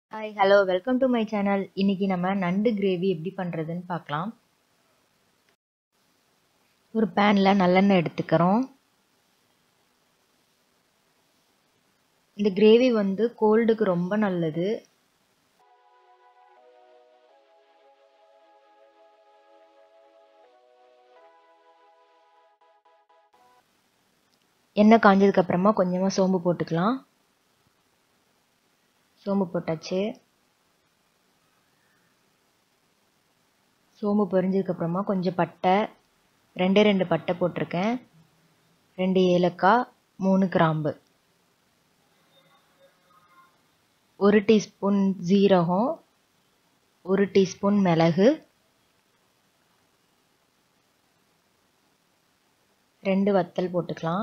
hi hello welcome to my channel இன்னைக்கு நம்ம நண்டு கிரேவி எப்படி பண்ணுறதுன்னு பார்க்கலாம் ஒரு பேனில் நல்லெண்ணெய் எடுத்துக்கிறோம் இந்த கிரேவி வந்து கோல்டுக்கு ரொம்ப நல்லது எண்ணெய் காஞ்சதுக்கு அப்புறமா கொஞ்சமாக சோம்பு போட்டுக்கலாம் சோம்பு போட்டாச்சு சோம்பு பொரிஞ்சதுக்கப்புறமா கொஞ்சம் பட்டை ரெண்டே ரெண்டு பட்டை போட்டிருக்கேன் ரெண்டு ஏலக்காய் மூணு கிராம்பு ஒரு டீஸ்பூன் ஜீரகம் ஒரு டீஸ்பூன் மிளகு ரெண்டு வத்தல் போட்டுக்கலாம்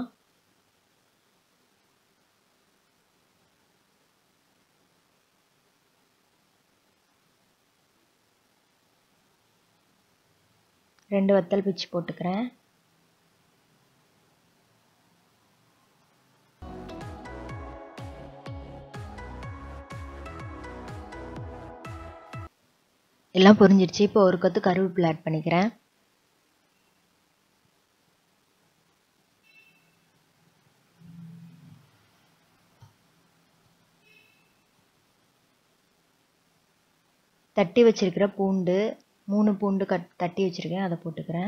ரெண்டு வத்தல் பிச்சு போட்டுக்கிறேன் எல்லாம் பொரிஞ்சிடுச்சு இப்போ ஒரு கொத்து கருவேப்பிலை ஆட் பண்ணிக்கிறேன் தட்டி வச்சிருக்கிற பூண்டு மூணு பூண்டு கட் தட்டி வச்சுருக்கேன் அதை போட்டுக்கிறேன்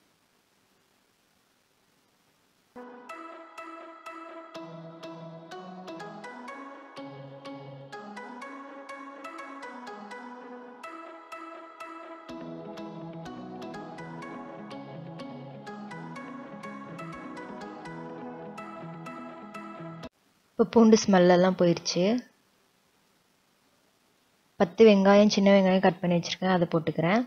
இப்போ பூண்டு ஸ்மெல்லெல்லாம் போயிடுச்சு பத்து வெங்காயம் சின்ன வெங்காயம் கட் பண்ணி வச்சுருக்கேன் அதை போட்டுக்கிறேன்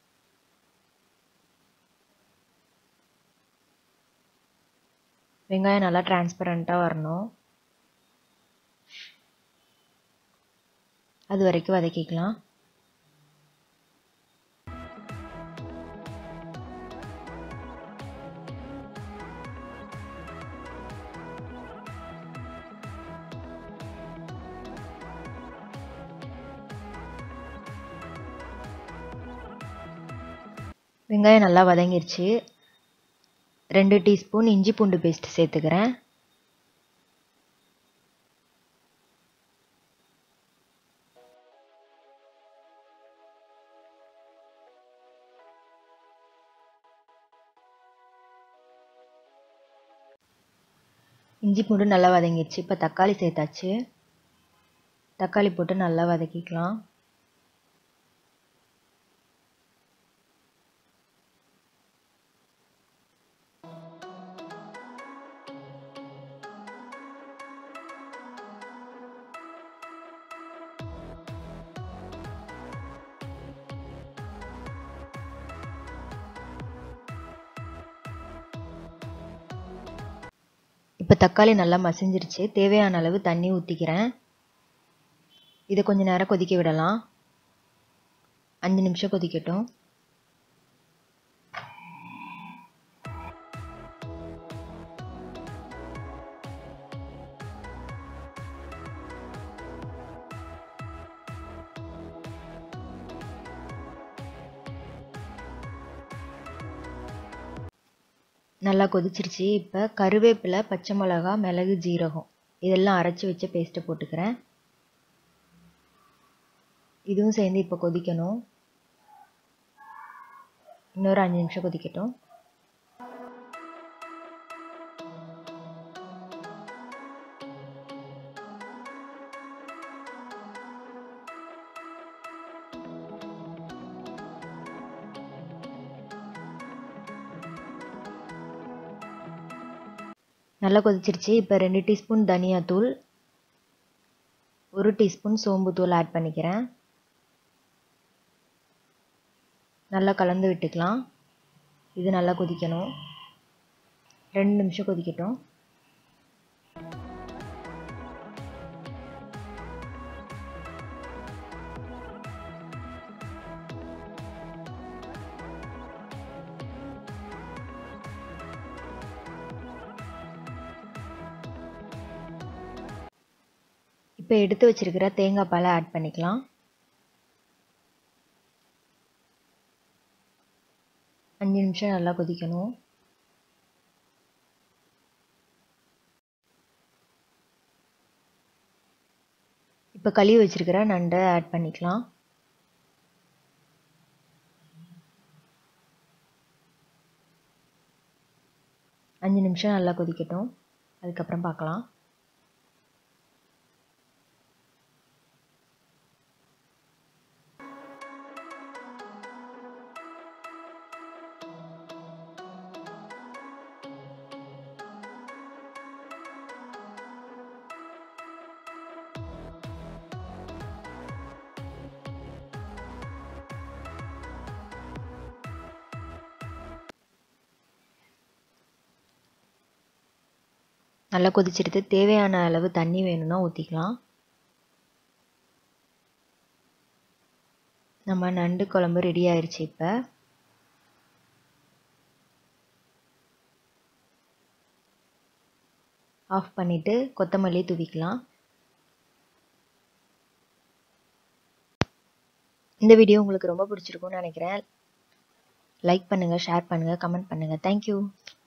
வெங்காயம் நல்லா டிரான்ஸ்பரண்ட்டாக வரணும் அது வரைக்கும் வதக்கிக்கலாம் வெங்காயம் நல்லா வதங்கிருச்சு ரெண்டு டீஸ்பூன் இஞ்சி பூண்டு பேஸ்ட் சேர்த்துக்கிறேன் இஞ்சி பூண்டு நல்லா வதங்கிடுச்சு இப்போ தக்காளி சேர்த்தாச்சு தக்காளி போட்டு நல்லா வதக்கிக்கலாம் இப்போ தக்காளி நல்லா மசிஞ்சிருச்சு தேவையான அளவு தண்ணி ஊற்றிக்கிறேன் இதை கொஞ்சம் நேரம் கொதிக்க விடலாம் அஞ்சு நிமிஷம் கொதிக்கட்டும் நல்லா கொதிச்சிருச்சு இப்போ கருவேப்பிலை பச்சை மிளகா மிளகு ஜீரகம் இதெல்லாம் அரைச்சி வச்ச பேஸ்ட்டை போட்டுக்கிறேன் இதுவும் சேர்ந்து இப்போ கொதிக்கணும் இன்னொரு அஞ்சு நிமிஷம் கொதிக்கட்டும் நல்லா கொதிச்சிருச்சு இப்போ ரெண்டு டீஸ்பூன் தனியாத்தூள் ஒரு டீஸ்பூன் சோம்பு தூள் ஆட் பண்ணிக்கிறேன் நல்லா கலந்து விட்டுக்கலாம் இது நல்லா கொதிக்கணும் ரெண்டு நிமிஷம் கொதிக்கட்டும் இப்போ எடுத்து வச்சிருக்கிற தேங்காய் பாலை ஆட் பண்ணிக்கலாம் அஞ்சு நிமிஷம் நல்லா கொதிக்கணும் இப்போ கழுவி வச்சிருக்கிற நண்டை ஆட் பண்ணிக்கலாம் அஞ்சு நிமிஷம் நல்லா கொதிக்கட்டும் அதுக்கப்புறம் பார்க்கலாம் நல்லா கொதிச்சிடுது தேவையான அளவு தண்ணி வேணும்னா ஊற்றிக்கலாம் நம்ம நண்டு குழம்பு ரெடி ஆயிடுச்சு இப்போ ஆஃப் பண்ணிவிட்டு கொத்தமல்லி தூவிக்கலாம் இந்த வீடியோ உங்களுக்கு ரொம்ப பிடிச்சிருக்கும்னு நினைக்கிறேன் லைக் பண்ணுங்கள் ஷேர் பண்ணுங்கள் கமெண்ட் பண்ணுங்கள் தேங்க்யூ